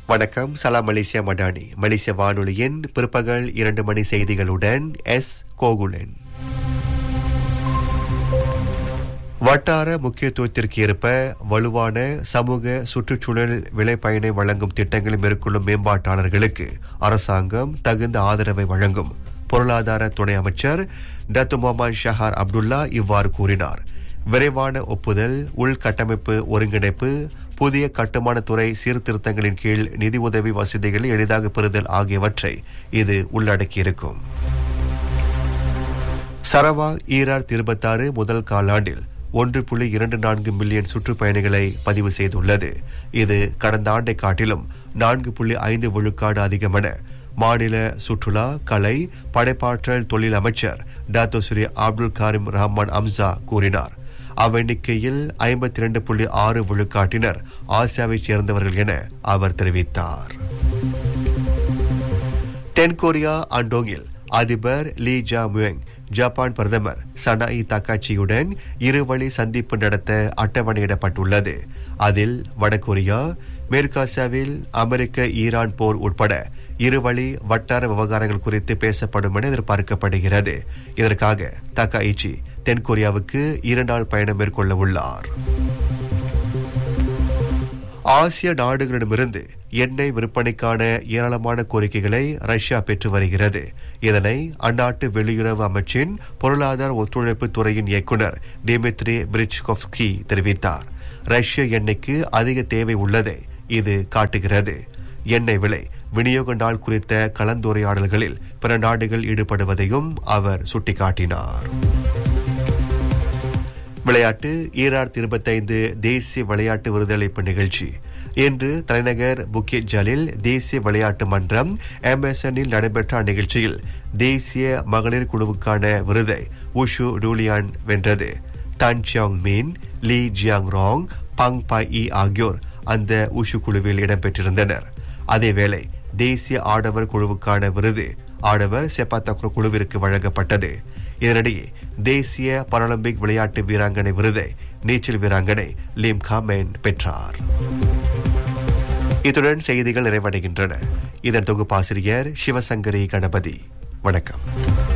வணக்கம் சலாம் மலேசியா மடானி மலேசிய வானொலியின் பிற்பகல் இரண்டு மணி செய்திகளுடன் எஸ் கோகுலன் வட்டார முக்கியத்துவத்திற்கு ஏற்ப வலுவான சமூக சுற்றுச்சூழல் விளைபயனை வழங்கும் திட்டங்களை மேற்கொள்ளும் மேம்பாட்டாளர்களுக்கு அரசாங்கம் தகுந்த ஆதரவை வழங்கும் பொருளாதார துணை அமைச்சர் டத்து முகமது ஷஹார் அப்துல்லா இவ்வாறு கூறினார் விரைவான ஒப்புதல் உள்கட்டமைப்பு ஒருங்கிணைப்பு புதிய கட்டுமானத்துறை சீர்திருத்தங்களின் கீழ் நிதி உதவி வசதிகளை எளிதாக பெறுதல் ஆகியவற்றை இது உள்ளடக்கியிருக்கும் சரவா ஈரார் இருபத்தாறு முதல் காலாண்டில் ஒன்று புள்ளி இரண்டு நான்கு மில்லியன் சுற்றுப்பயணிகளை பதிவு செய்துள்ளது இது கடந்த ஆண்டை காட்டிலும் நான்கு புள்ளி ஐந்து விழுக்காடு அதிகமென மாநில சுற்றுலா கலை படைப்பாற்றல் தொழில் அமைச்சர் Dato Sri Abdul Karim Rahman Hamzah கூறினார் அவ்வெண்ணிக்கையில் ஐம்பத்தி இரண்டு புள்ளி ஆறு விழுக்காட்டினர் ஆசியாவைச் சேர்ந்தவர்கள் என அவர் தெரிவித்தார் தென்கொரியா அண்டோங்கில் அதிபர் லீ ஜா முயங் ஜப்பான் பிரதமர் சனாயி தக்காச்சியுடன் இருவழி சந்திப்பு நடத்த அட்டவணையிடப்பட்டுள்ளது அதில் வடகொரியா மேற்காசியாவில் அமெரிக்க ஈரான் போர் உட்பட இருவழி வட்டார விவகாரங்கள் குறித்து பேசப்படும் என எதிர்பார்க்கப்படுகிறது இதற்காக தக்காயிச்சி தென்கொரியாவுக்கு இரு நாள் பயணம் மேற்கொள்ள உள்ளார் ஆசிய நாடுகளிடமிருந்து எண்ணெய் விற்பனைக்கான ஏராளமான கோரிக்கைகளை ரஷ்யா பெற்று வருகிறது இதனை அந்நாட்டு வெளியுறவு அமைச்சின் பொருளாதார ஒத்துழைப்பு துறையின் இயக்குநர் டிமித்ரி பிரிச்கோவ்ஸ்கி தெரிவித்தார் ரஷ்ய எண்ணெய்க்கு அதிக தேவை உள்ளதை இது காட்டுகிறது எண்ணெய் விலை விநியோக நாள் குறித்த கலந்துரையாடல்களில் பிற நாடுகள் ஈடுபடுவதையும் அவர் சுட்டிக்காட்டினார் விளையாட்டு ஈராயிரத்தி இருபத்தைந்து தேசிய விளையாட்டு விருதளிப்பு நிகழ்ச்சி இன்று தலைநகர் புக்கிட் ஜலில் தேசிய விளையாட்டு மன்றம் எம்எஸ்எனில் நடைபெற்ற அந்நிகழ்ச்சியில் தேசிய மகளிர் குழுவுக்கான விருதை உஷு டூலியான் வென்றது Tan Chiang Min Lee Jiang Rong Pang Pai Yi ஆகியோர் அந்த உஷு குழுவில் இடம்பெற்றிருந்தனர் அதேவேளை தேசிய ஆடவர் குழுவுக்கான விருது ஆடவர் செப்பாத்தக்ரோ குழுவிற்கு வழங்கப்பட்டது இதனிடையே தேசிய பாராலிம்பிக் விளையாட்டு வீராங்கனை விருதை நீச்சல் வீராங்கனை லீம் காமேன் பெற்றார் இத்துடன் செய்திகள் நிறைவடைகின்றன இதன் தொகுப்பாசிரியர் சிவசங்கரி கணபதி வணக்கம்